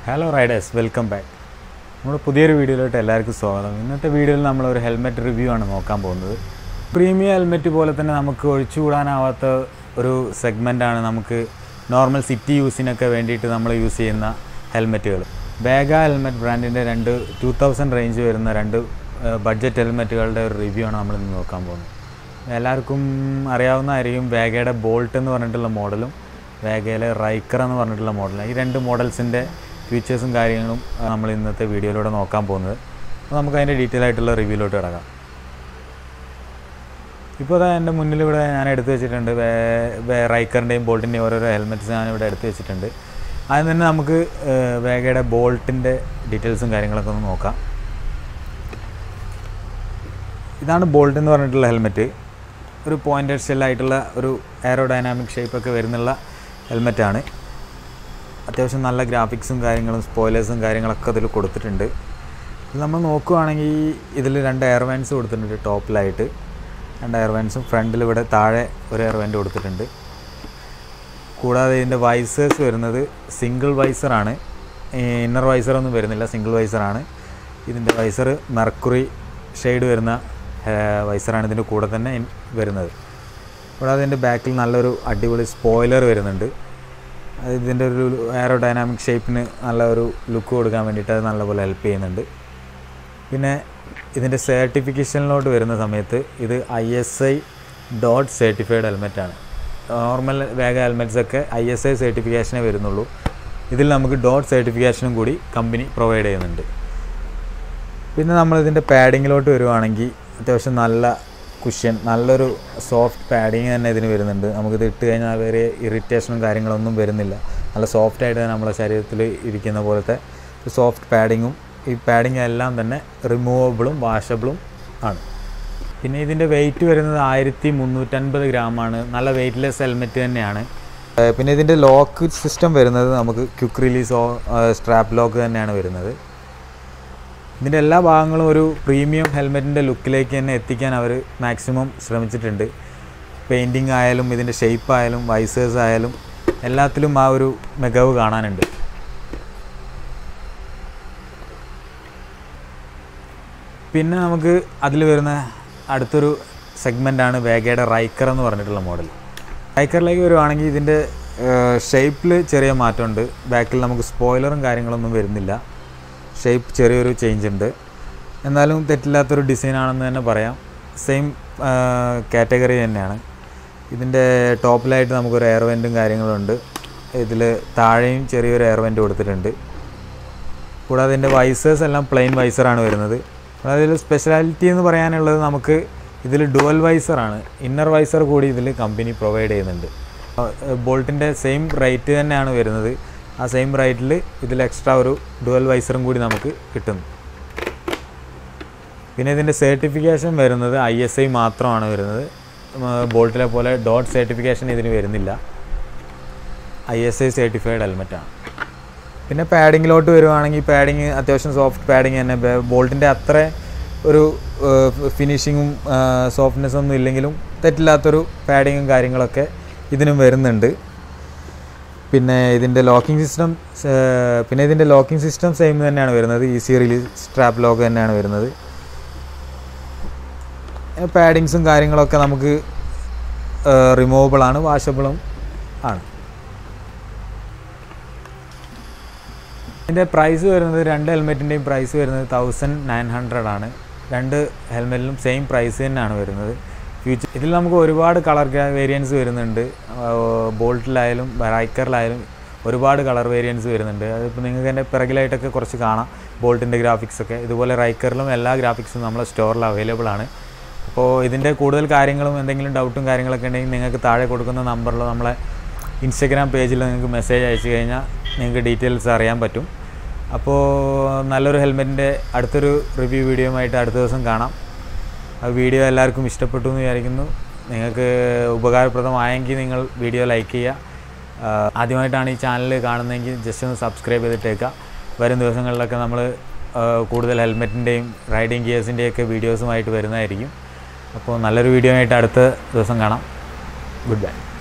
hello Riders welcome back നമ്മുടെ പുതിയൊരു വീഡിയോയിലോട്ട് എല്ലാവർക്കും സ്വാഗതം ഇന്നത്തെ വീഡിയോയിൽ നമ്മളൊരു ഹെൽമെറ്റ് റിവ്യൂ ആണ് നോക്കാൻ പോകുന്നത് പ്രീമിയം ഹെൽമെറ്റ് പോലെ തന്നെ നമുക്ക് ഒഴിച്ചുകൂടാനാവാത്ത ഒരു സെഗ്മെൻറ്റാണ് നമുക്ക് നോർമൽ സിറ്റി യൂസിനൊക്കെ വേണ്ടിയിട്ട് നമ്മൾ യൂസ് ചെയ്യുന്ന ഹെൽമെറ്റുകൾ ബാഗ ഹെൽമെറ്റ് ബ്രാൻഡിൻ്റെ രണ്ട് ടു തൗസൻഡ് റേഞ്ച് വരുന്ന രണ്ട് ബഡ്ജറ്റ് ഹെൽമെറ്റുകളുടെ ഒരു റിവ്യൂ ആണ് നമ്മൾ ഇന്ന് നോക്കാൻ പോകുന്നത് എല്ലാവർക്കും അറിയാവുന്നതായിരിക്കും വേഗയുടെ ബോൾട്ട് എന്ന് പറഞ്ഞിട്ടുള്ള മോഡലും വേഗയിലെ റൈക്കർ എന്ന് പറഞ്ഞിട്ടുള്ള മോഡലും ഈ രണ്ട് മോഡൽസിൻ്റെ ഫീച്ചേഴ്സും കാര്യങ്ങളും ആ, നമ്മൾ ഇന്നത്തെ വീഡിയോയിലൂടെ നോക്കാൻ പോകുന്നത് അപ്പോൾ നമുക്ക് അതിൻ്റെ ഡീറ്റെയിൽ ആയിട്ടുള്ള റിവ്യൂയിലോട്ട് കിടക്കാം ഇപ്പോൾ അതാ എൻ്റെ മുന്നിൽ ഇവിടെ ഞാൻ എടുത്തു വെച്ചിട്ടുണ്ട് വേ- വേ- റൈക്കറിൻ്റെയും ബോൾട്ടിൻ്റെയും ഓരോരോ ഹെൽമെറ്റ്സ് ഞാൻ ഇവിടെ എടുത്തു വെച്ചിട്ടുണ്ട് ആദ്യം തന്നെ നമുക്ക് ഏഹ്, വേഗയുടെ ബോൾട്ടിൻ്റെ ഡീറ്റെയിൽസും കാര്യങ്ങളൊക്കെ ഒന്ന് നോക്കാം ഇതാണ് ബോൾട്ട് എന്ന് പറഞ്ഞിട്ടുള്ള ഹെൽമെറ്റ് ഒരു പോയിൻറ്റഡ് ഷെല്ലായിട്ടുള്ള ഒരു എയറോഡൈനാമിക് ഷേപ്പൊക്കെ വരുന്നുള്ള ഹെൽമെറ്റാണ് അത്യാവശ്യം നല്ല ഗ്രാഫിക്സും കാര്യങ്ങളും സ്പോയിലേഴ്സും കാര്യങ്ങളൊക്കെ അതിൽ കൊടുത്തിട്ടുണ്ട് ഇത് നമ്മൾ നോക്കുകയാണെങ്കിൽ ഇതിൽ രണ്ട് എയർ വാൻസ് കൊടുത്തിട്ടുണ്ട് ടോപ്പിലായിട്ട് രണ്ട് എയർ വാൻസും ഫ്രണ്ടിൽ ഇവിടെ താഴെ ഒരു എയർ വാൻഡ് കൊടുത്തിട്ടുണ്ട് കൂടാതെ ഇതിൻ്റെ വൈസേഴ്സ് വരുന്നത് സിംഗിൾ വൈസറാണ് ഇന്നർ വൈസറൊന്നും വരുന്നില്ല സിംഗിൾ വൈസറാണ് ഇതിൻ്റെ വൈസർ മെർക്കുറി ഷെയ്ഡ് വരുന്ന വൈസറാണ് ഇതിൻ്റെ കൂടെ തന്നെ ഇൻ- വരുന്നത് കൂടാതെ ഇതിൻ്റെ ബാക്കിൽ നല്ലൊരു അടിപൊളി സ്പോയിലർ വരുന്നുണ്ട് അത് ഇതിൻ്റെ ഒരു എയറോഡൈനാമിക് ഷേപ്പിന് നല്ല ഒരു ലുക്ക് കൊടുക്കാൻ വേണ്ടിയിട്ട് അത് നല്ലപോലെ ഹെൽപ്പ് ചെയ്യുന്നുണ്ട് പിന്നെ ഇതിൻ്റെ സർട്ടിഫിക്കേഷനിലോട്ട് വരുന്ന സമയത്ത് ഇത് I S I dot certified ഹെൽമെറ്റാണ് നോർമൽ വേഗ ഹെൽമെറ്റ്സ് ഒക്കെ ഐ എസ് ഐ സർട്ടിഫിക്കേഷനേ വരുന്നുള്ളൂ ഇതിൽ നമുക്ക് ഡോട്ട് സർട്ടിഫിക്കേഷനും കൂടി കമ്പനി പ്രൊവൈഡ് ചെയ്യുന്നുണ്ട് പിന്നെ നമ്മൾ ഇതിൻ്റെ പാഡിങ്ങിലോട്ട് വരുവാണെങ്കിൽ അത്യാവശ്യം നല്ല കുഷ്യൻ നല്ലൊരു സോഫ്റ്റ് പാഡിങ് തന്നെ ഇതിന് വരുന്നുണ്ട് നമുക്കിത് ഇട്ട് കഴിഞ്ഞാൽ വേറെ ഇറിറ്റേഷനും കാര്യങ്ങളൊന്നും വരുന്നില്ല നല്ല സോഫ്റ്റ് ആയിട്ട് തന്നെ നമ്മുടെ ശരീരത്തിൽ ഇരിക്കുന്ന പോലത്തെ ഒരു സോഫ്റ്റ് പാഡിങ്ങും ഈ പാഡിങ് എല്ലാം തന്നെ റിമൂവബിളും വാഷബിളും ആണ് പിന്നെ ഇതിൻ്റെ വെയിറ്റ് വരുന്നത് ആയിരത്തി മുന്നൂറ്റൻപത് ഗ്രാമാണ് നല്ല വെയിറ്റ്ലെസ് ഹെൽമെറ്റ് തന്നെയാണ് ഏഹ് പിന്നെ ഇതിൻ്റെ ലോക്ക് സിസ്റ്റം വരുന്നത് നമുക്ക് ക്വിക്ക് റിലീസ് സ്ട്രാപ്പ് ലോക്ക് തന്നെയാണ് വരുന്നത് ഇതിൻ്റെ എല്ലാ ഭാഗങ്ങളും ഒരു പ്രീമിയം ഹെൽമെറ്റിൻ്റെ ലുക്കിലേക്ക് തന്നെ എത്തിക്കാൻ അവർ മാക്സിമം ശ്രമിച്ചിട്ടുണ്ട് പെയിൻറ്റിങ് ആയാലും ഇതിൻ്റെ ഷേപ്പ് ആയാലും വൈസേഴ്സ് ആയാലും എല്ലാത്തിലും ആ ഒരു മികവ് കാണാനുണ്ട് പിന്നെ നമുക്ക് അതിൽ വരുന്ന അടുത്തൊരു സെഗ്മെൻ്റാണ് വേഗയുടെ റൈക്കർ എന്ന് പറഞ്ഞിട്ടുള്ള മോഡൽ റൈക്കറിലേക്ക് വരുവാണെങ്കിൽ ഇതിൻ്റെ ഷേപ്പിൽ ചെറിയ മാറ്റമുണ്ട് ബാക്കിൽ നമുക്ക് സ്പോയിലറും കാര്യങ്ങളൊന്നും വരുന്നില്ല ഷേപ്പ് ചെറിയൊരു ചേഞ്ച് ഉണ്ട് എന്നാലും തെറ്റില്ലാത്തൊരു ഡിസൈനാണെന്ന് തന്നെ പറയാം സെയിം കാറ്റഗറി തന്നെയാണ് ഇതിൻ്റെ ടോപ്പിലായിട്ട് നമുക്കൊരു എയർ വെൻറ്റും കാര്യങ്ങളുണ്ട് ഇതിൽ താഴെയും ചെറിയൊരു എയർ വെൻറ്റ് കൊടുത്തിട്ടുണ്ട് കൂടാതെ ഇതിൻ്റെ വൈസേഴ്സ് എല്ലാം പ്ലെയിൻ വൈസറാണ് വരുന്നത് കൂടാതെ ഇതിൽ സ്പെഷ്യാലിറ്റി എന്ന് പറയാനുള്ളത് നമുക്ക് ഇതിൽ ഡുവൽ വൈസറാണ് ഇന്നർ വൈസർ കൂടി ഇതിൽ കമ്പനി പ്രൊവൈഡ് ചെയ്യുന്നുണ്ട് ബോൾട്ടിൻ്റെ സെയിം റേറ്റ് തന്നെയാണ് വരുന്നത് ആ സെയിം റേറ്റിൽ ഇതിൽ എക്സ്ട്രാ ഒരു ഡുവൽ വൈസറും കൂടി നമുക്ക് കിട്ടുന്നു പിന്നെ ഇതിൻ്റെ സർട്ടിഫിക്കേഷൻ വരുന്നത് ഐ എസ് ഐ മാത്രമാണ് വരുന്നത് ബോൾട്ടിലെ പോലെ ഡോട്ട് സർട്ടിഫിക്കേഷൻ ഇതിന് വരുന്നില്ല ഐ എസ് ഐ സർട്ടിഫൈഡ് ഹെൽമെറ്റാണ് പിന്നെ പാഡിങ്ങിലോട്ട് വരുവാണെങ്കിൽ പാഡിങ് അത്യാവശ്യം സോഫ്റ്റ് പാഡിങ് തന്നെ ബോൾട്ടിൻ്റെ അത്ര ഒരു ഫിനിഷിങ്ങും സോഫ്റ്റ്നെസ് ഒന്നും ഇല്ലെങ്കിലും തെറ്റില്ലാത്തൊരു പാഡിങ്ങും കാര്യങ്ങളൊക്കെ ഇതിനും വരുന്നുണ്ട് പിന്നെ ഇതിൻ്റെ ലോക്കിംഗ് സിസ്റ്റം പിന്നെ ഇതിൻ്റെ ലോക്കിംഗ് സിസ്റ്റം സെയിം തന്നെയാണ് വരുന്നത് ഈസി റിലീസ് സ്ട്രാപ്പ് ലോക്ക് തന്നെയാണ് വരുന്നത് പാഡിങ്സും കാര്യങ്ങളൊക്കെ നമുക്ക് റിമൂവബിൾ ആണ് വാഷബിളും ആണ് ഇതിൻ്റെ പ്രൈസ് വരുന്നത് രണ്ട് ഹെൽമെറ്റിൻ്റെയും പ്രൈസ് വരുന്നത് തൗസൻഡ് നയൻ ഹൺഡ്രഡ് ആണ് രണ്ട് ഹെൽമെറ്റിലും സെയിം പ്രൈസ് തന്നെയാണ് വരുന്നത് ഫ്യൂച്ചർ ഇതിൽ നമുക്ക് ഒരുപാട് കളർ വേരിയൻസ് വരുന്നുണ്ട് ബോൾട്ടിലായാലും റൈക്കറിലായാലും ഒരുപാട് കളർ വേരിയൻസ് വരുന്നുണ്ട് അതിപ്പോൾ നിങ്ങൾക്ക് എൻ്റെ പിറകിലായിട്ടൊക്കെ കുറച്ച് കാണാം ബോൾട്ടിൻ്റെ ഗ്രാഫിക്സ് ഒക്കെ ഇതുപോലെ റൈക്കറിലും എല്ലാ ഗ്രാഫിക്സും നമ്മളെ സ്റ്റോറിൽ അവൈലബിൾ ആണ് അപ്പോൾ ഇതിൻ്റെ കൂടുതൽ കാര്യങ്ങളും എന്തെങ്കിലും ഡൗട്ടും കാര്യങ്ങളൊക്കെ ഉണ്ടെങ്കിൽ നിങ്ങൾക്ക് താഴെ കൊടുക്കുന്ന നമ്പറിൽ നമ്മളെ ഇൻസ്റ്റഗ്രാം പേജിൽ നിങ്ങൾക്ക് മെസ്സേജ് അയച്ചു കഴിഞ്ഞാൽ നിങ്ങൾക്ക് ഡീറ്റെയിൽസ് അറിയാൻ പറ്റും അപ്പോൾ നല്ലൊരു ഹെൽമെറ്റിൻ്റെ അടുത്തൊരു റിവ്യൂ വീഡിയോയുമായിട്ട് അടുത്ത ദിവസം കാണാം ആ വീഡിയോ എല്ലാവർക്കും ഇഷ്ടപ്പെട്ടു എന്ന് വിചാരിക്കുന്നു നിങ്ങൾക്ക് ഉപകാരപ്രദമായെങ്കിൽ നിങ്ങൾ വീഡിയോ ലൈക്ക് ചെയ്യുക ആ, ആദ്യമായിട്ടാണ് ഈ ചാനൽ കാണുന്നതെങ്കിൽ ജസ്റ്റ് ഒന്ന് സബ്സ്ക്രൈബ് ചെയ്തിട്ടേക്കുക വരും ദിവസങ്ങളിലൊക്കെ നമ്മൾ കൂടുതൽ ഹെൽമെറ്റിൻ്റെയും റൈഡിങ് ഗിയേഴ്സിൻ്റെയൊക്കെ വീഡിയോസുമായിട്ട് വരുന്നതായിരിക്കും അപ്പോൾ നല്ലൊരു വീഡിയോ ആയിട്ട് അടുത്ത ദിവസം കാണാം ഗുഡ് ബൈ